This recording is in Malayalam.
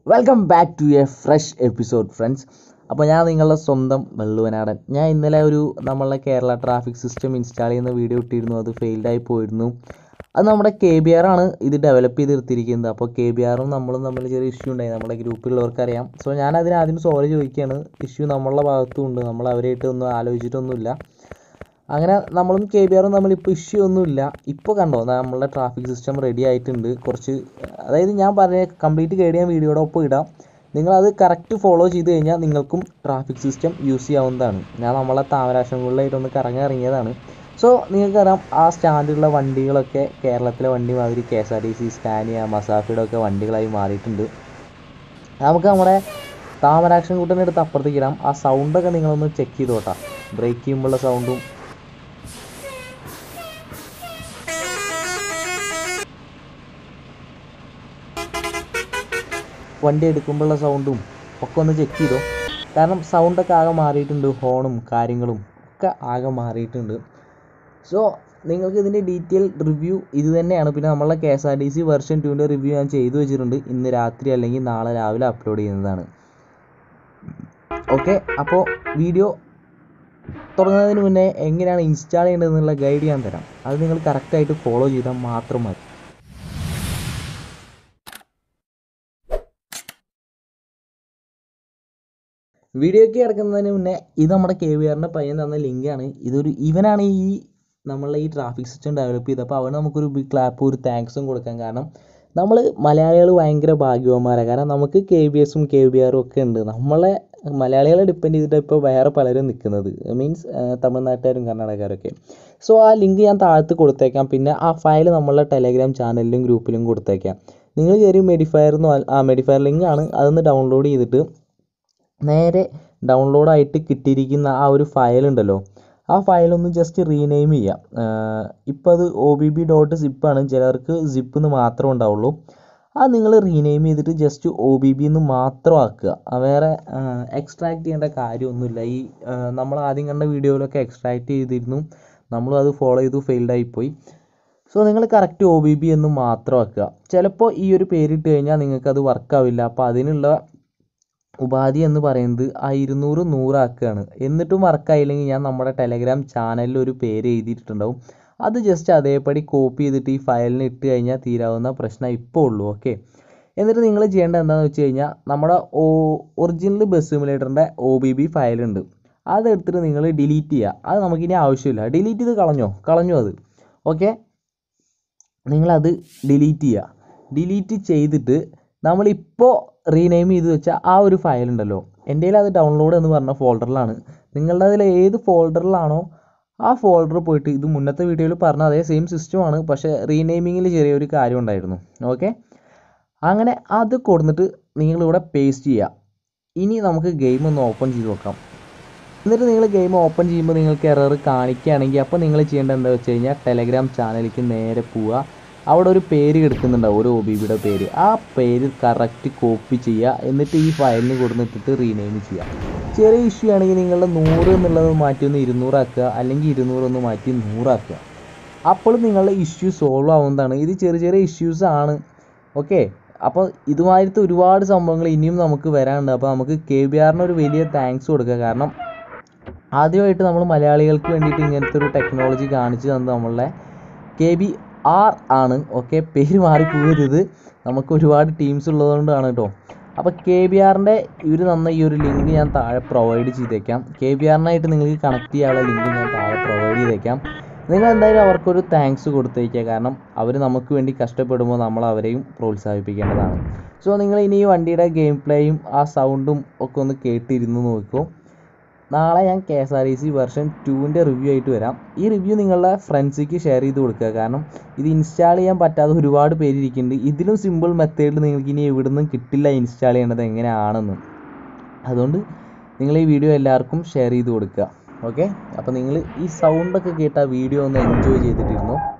welcome back to a fresh episode friends അപ്പോൾ ഞാൻ നിങ്ങളുടെ സ്വന്തം വെള്ളുവനാടൻ ഞാൻ ഇന്നലെ ഒരു നമ്മളെ കേരള ട്രാഫിക് സിസ്റ്റം ഇൻസ്റ്റാൾ ചെയ്യുന്ന വീഡിയോ ഇട്ടിരുന്നു അത് ഫെയിൽഡായി പോയിരുന്നു അത് നമ്മുടെ കെ ബി ആർ ആണ് ഇത് ഡെവലപ്പ് ചെയ്ത് എടുത്തിരിക്കുന്നത് അപ്പോൾ കെ ബി ആറും നമ്മളും തമ്മിൽ ചെറിയ ഇഷ്യൂ ഉണ്ടായി നമ്മുടെ ഗ്രൂപ്പിലുള്ളവർക്ക് അറിയാം സോ ഞാൻ അതിന് ആദ്യം സോറി ചോദിക്കുകയാണ് ഇഷ്യൂ നമ്മളുടെ ഭാഗത്തും ഉണ്ട് നമ്മൾ അവരായിട്ട് ഒന്നും ആലോചിച്ചിട്ടൊന്നുമില്ല അങ്ങനെ നമ്മളും കെ ബി ആറും തമ്മിൽ ഇപ്പോൾ ഇഷ്യൂ ഒന്നുമില്ല ഇപ്പോൾ കണ്ടോ നമ്മളുടെ ട്രാഫിക് സിസ്റ്റം റെഡി ആയിട്ടുണ്ട് കുറച്ച് അതായത് ഞാൻ പറഞ്ഞ കംപ്ലീറ്റ് ഗൈഡ് ഞാൻ വീഡിയോയുടെ ഒപ്പം ഇടാം നിങ്ങളത് കറക്റ്റ് ഫോളോ ചെയ്ത് കഴിഞ്ഞാൽ നിങ്ങൾക്കും ട്രാഫിക് സിസ്റ്റം യൂസ് ചെയ്യാവുന്നതാണ് ഞാൻ നമ്മളെ താമരാശങ്കുള്ളിലായിട്ടൊന്ന് കറങ്ങി ഇറങ്ങിയതാണ് സോ നിങ്ങൾക്കറിയാം ആ സ്റ്റാൻഡിലുള്ള വണ്ടികളൊക്കെ കേരളത്തിലെ വണ്ടി മാതിരി K S R T C Scania മസാഫിയുടെ ഒക്കെ വണ്ടികളായി മാറിയിട്ടുണ്ട് നമുക്ക് നമ്മുടെ താമരാക്ഷൻ കൂട്ടനെ എടുത്ത് അപ്പുറത്തേക്ക് ഇടാം ആ സൗണ്ടൊക്കെ നിങ്ങളൊന്ന് ചെക്ക് ചെയ്ത് നോട്ടാ ബ്രേക്ക് ചെയ്യുമ്പോഴുള്ള സൗണ്ടും വണ്ടി എടുക്കുമ്പോഴുള്ള സൗണ്ടും ഒക്കെ ഒന്ന് ചെക്ക് ചെയ്തോ കാരണം സൗണ്ടൊക്കെ ആകെ മാറിയിട്ടുണ്ട് ഹോണും കാര്യങ്ങളും ഒക്കെ ആകെ മാറിയിട്ടുണ്ട് സോ നിങ്ങൾക്ക് ഇതിൻ്റെ ഡീറ്റെയിൽ റിവ്യൂ ഇത് തന്നെയാണ് പിന്നെ നമ്മളെ K S R T C version ടുവിൻ്റെ റിവ്യൂ ഞാൻ ചെയ്തു വെച്ചിട്ടുണ്ട് ഇന്ന് രാത്രി അല്ലെങ്കിൽ നാളെ രാവിലെ അപ്ലോഡ് ചെയ്യുന്നതാണ് ഓക്കെ അപ്പോൾ വീഡിയോ തുടങ്ങുന്നതിന് മുന്നേ എങ്ങനെയാണ് ഇൻസ്റ്റാൾ ചെയ്യേണ്ടതെന്നുള്ള ഗൈഡ് ഞാൻ തരാം അത് നിങ്ങൾ കറക്റ്റായിട്ട് ഫോളോ ചെയ്താൽ മാത്രം മതി വീഡിയോയ്ക്ക് കിടക്കുന്നതിന് മുന്നേ ഇത് നമ്മുടെ കെ വി ആറിൻ്റെ പയ്യൻ തന്ന ലിങ്കാണ് ഇതൊരു ഇവനാണ് ഈ നമ്മളെ ഈ ട്രാഫിക് സിസ്റ്റം ഡെവലപ്പ് ചെയ്തത് അപ്പോൾ അവന് നമുക്കൊരു ബിഗ് ക്ലാപ്പ് ഒരു താങ്ക്സും കൊടുക്കാം കാരണം നമ്മൾ മലയാളികൾ ഭയങ്കര ഭാഗ്യവാന്മാരാണ് കാരണം നമുക്ക് കെ ബി എസും കെ ബി ആറും ഒക്കെ ഉണ്ട് നമ്മളെ മലയാളികളെ ഡിപ്പെൻഡ് ചെയ്തിട്ട് ഇപ്പോൾ വേറെ പലരും നിൽക്കുന്നത് മീൻസ് തമിഴ്നാട്ടുകാരും കർണാടകക്കാരൊക്കെ സോ ആ ലിങ്ക് ഞാൻ താഴത്ത് കൊടുത്തേക്കാം പിന്നെ ആ ഫയൽ നമ്മളെ ടെലഗ്രാം ചാനലിലും ഗ്രൂപ്പിലും കൊടുത്തേക്കാം നിങ്ങൾ കയറി മെഡിഫയർ എന്ന് ആ മെഡിഫയർ ലിങ്ക് ആണ് അതൊന്ന് ഡൗൺലോഡ് ചെയ്തിട്ട് നേരെ ഡൗൺലോഡ് ആയിട്ട് കിട്ടിയിരിക്കുന്ന ആ ഒരു ഫയൽ ഉണ്ടല്ലോ ആ ഫയൽ ഒന്ന് ജസ്റ്റ് റീനെയിം ചെയ്യാം ഇപ്പോൾ അത് ഒ ബി ബി ഡോട്ട് സിപ്പാണ് ചിലർക്ക് സിപ്പ് എന്ന് മാത്രമേ ഉണ്ടാവുള്ളൂ അത് നിങ്ങൾ റീനെയിം ചെയ്തിട്ട് ജസ്റ്റ് ഒ ബി ബി എന്ന് മാത്രം ആക്കുക വേറെ എക്സ്ട്രാക്ട് ചെയ്യേണ്ട കാര്യമൊന്നുമില്ല ഈ നമ്മൾ ആദ്യം കണ്ട വീഡിയോയിലൊക്കെ എക്സ്ട്രാക്ട് ചെയ്തിരുന്നു നമ്മളും അത് ഫോളോ ചെയ്തു ഫെയിൽഡ് ആയിപ്പോയി സോ നിങ്ങൾ കറക്റ്റ് ഒ ബി ബി എന്ന് മാത്രം ആക്കുക ചിലപ്പോൾ ഈ ഒരു പേരിട്ട് കഴിഞ്ഞാൽ നിങ്ങൾക്കത് വർക്കാവില്ല അപ്പോൾ അതിനുള്ള ഉപാധി എന്ന് പറയുന്നത് ആ ഇരുന്നൂറ് നൂറാക്കുകയാണ് എന്നിട്ടും വർക്കായില്ലെങ്കിൽ ഞാൻ നമ്മുടെ ടെലഗ്രാം ചാനലിൽ ഒരു പേര് എഴുതിയിട്ടുണ്ടാവും അത് ജസ്റ്റ് അതേപടി കോപ്പി ചെയ്തിട്ട് ഈ ഫയലിന് ഇട്ട് കഴിഞ്ഞാൽ തീരാവുന്ന പ്രശ്നം ഇപ്പോൾ ഉള്ളൂ ഓക്കെ എന്നിട്ട് നിങ്ങൾ ചെയ്യേണ്ടത് എന്താണെന്ന് വെച്ച് കഴിഞ്ഞാൽ നമ്മുടെ ഒ ഒറിജിനൽ ബസ് സിമുലേറ്ററിൻ്റെ ഒ ബി ബി ഫയലുണ്ട് അതെടുത്തിട്ട് നിങ്ങൾ ഡിലീറ്റ് ചെയ്യുക അത് നമുക്കിനി ആവശ്യമില്ല ഡിലീറ്റ് ചെയ്ത് കളഞ്ഞോ കളഞ്ഞു അത് ഓക്കെ നിങ്ങളത് ഡിലീറ്റ് ചെയ്യുക ഡിലീറ്റ് ചെയ്തിട്ട് നമ്മളിപ്പോൾ റീനെയിം ചെയ്ത് വെച്ച ആ ഒരു ഫയൽ ഉണ്ടല്ലോ എൻ്റെ കയ്യിൽ അത് ഡൗൺലോഡ് എന്ന് പറഞ്ഞ ഫോൾഡറിലാണ് നിങ്ങളുടെ അതിൽ ഏത് ഫോൾഡറിലാണോ ആ ഫോൾഡർ പോയിട്ട് ഇത് മുന്നത്തെ വീഡിയോയിൽ പറഞ്ഞ അതേ സെയിം സിസ്റ്റമാണ് പക്ഷേ റീനെയിമിങ്ങിൽ ചെറിയൊരു കാര്യം ഉണ്ടായിരുന്നു ഓക്കെ അങ്ങനെ അത് കൊടുത്തിട്ട് നിങ്ങളിവിടെ പേസ്റ്റ് ചെയ്യുക ഇനി നമുക്ക് ഗെയിം ഒന്ന് ഓപ്പൺ ചെയ്ത് നോക്കാം എന്നിട്ട് നിങ്ങൾ ഗെയിം ഓപ്പൺ ചെയ്യുമ്പോൾ നിങ്ങൾക്ക് എറർ കാണിക്കുകയാണെങ്കിൽ അപ്പോൾ നിങ്ങൾ ചെയ്യേണ്ടത് എന്താ വെച്ച് കഴിഞ്ഞാൽ ടെലഗ്രാം ചാനലിലേക്ക് നേരെ പോവുക അവിടെ ഒരു പേര് കിടക്കുന്നുണ്ടാവും ഒരു ഒ ബി ബിയുടെ പേര് ആ പേര് കറക്റ്റ് കോപ്പി ചെയ്യുക എന്നിട്ട് ഈ ഫയലിന് കൊടുത്തിട്ടിട്ട് റീനെയിം ചെയ്യുക ചെറിയ ഇഷ്യൂ ആണെങ്കിൽ നിങ്ങളുടെ നൂറ് എന്നുള്ളത് മാറ്റി ഒന്ന് ഇരുന്നൂറാക്കുക അല്ലെങ്കിൽ ഇരുന്നൂറൊന്ന് മാറ്റി നൂറാക്കുക അപ്പോൾ നിങ്ങളുടെ ഇഷ്യൂ സോൾവ് ആവുന്നതാണ് ഇത് ചെറിയ ചെറിയ ഇഷ്യൂസ് ആണ് ഓക്കെ അപ്പോൾ ഇതുമാതിരത്തെ ഒരുപാട് സംഭവങ്ങൾ ഇനിയും നമുക്ക് വരാനുണ്ട് അപ്പോൾ നമുക്ക് കെ ബി ആറിന് ഒരു വലിയ താങ്ക്സ് കൊടുക്കുക കാരണം ആദ്യമായിട്ട് നമ്മൾ മലയാളികൾക്ക് വേണ്ടിയിട്ട് ഇങ്ങനത്തെ ഒരു ടെക്നോളജി കാണിച്ചു തന്നത് നമ്മളുടെ കെ ബി ആർ ആണ് ഓക്കെ പേര് മാറിപ്പോകരുത് നമുക്ക് ഒരുപാട് ടീംസ് ഉള്ളതുകൊണ്ടാണ് കേട്ടോ അപ്പോൾ കെ ബി ആറിൻ്റെ ഇവർ തന്ന ഈ ഒരു ലിങ്ക് ഞാൻ താഴെ പ്രൊവൈഡ് ചെയ്തേക്കാം കെ ബി ആറിനായിട്ട് നിങ്ങൾക്ക് കണക്ട് ചെയ്യാനുള്ള ലിങ്ക് ഞാൻ താഴെ പ്രൊവൈഡ് ചെയ്തേക്കാം നിങ്ങൾ എന്തായാലും അവർക്കൊരു താങ്ക്സ് കൊടുത്തേക്കുക കാരണം അവർ നമുക്ക് വേണ്ടി കഷ്ടപ്പെടുമ്പോൾ നമ്മൾ അവരെയും പ്രോത്സാഹിപ്പിക്കേണ്ടതാണ് സോ നിങ്ങൾ ഇനി ഈ വണ്ടിയുടെ ഗെയിം പ്ലേയും ആ സൗണ്ടും ഒക്കെ ഒന്ന് കേട്ടിരുന്ന് നോക്കൂ നാളെ ഞാൻ K S R T C version ടുവിൻ്റെ റിവ്യൂ ആയിട്ട് വരാം ഈ റിവ്യൂ നിങ്ങളുടെ ഫ്രണ്ട്സിക്ക് ഷെയർ ചെയ്ത് കൊടുക്കുക കാരണം ഇത് ഇൻസ്റ്റാൾ ചെയ്യാൻ പറ്റാതെ ഒരുപാട് പേര് ഇരിക്കുന്നുണ്ട് ഇതിലും സിമ്പിൾ മെത്തേഡിൽ നിങ്ങൾക്ക് ഇനി എവിടുന്നും കിട്ടില്ല ഇൻസ്റ്റാൾ ചെയ്യേണ്ടത് എങ്ങനെയാണെന്ന് അതുകൊണ്ട് നിങ്ങൾ ഈ വീഡിയോ എല്ലാവർക്കും ഷെയർ ചെയ്ത് കൊടുക്കുക ഓക്കെ അപ്പോൾ നിങ്ങൾ ഈ സൗണ്ടൊക്കെ കേട്ട വീഡിയോ ഒന്ന് എൻജോയ് ചെയ്തിട്ടിരുന്നു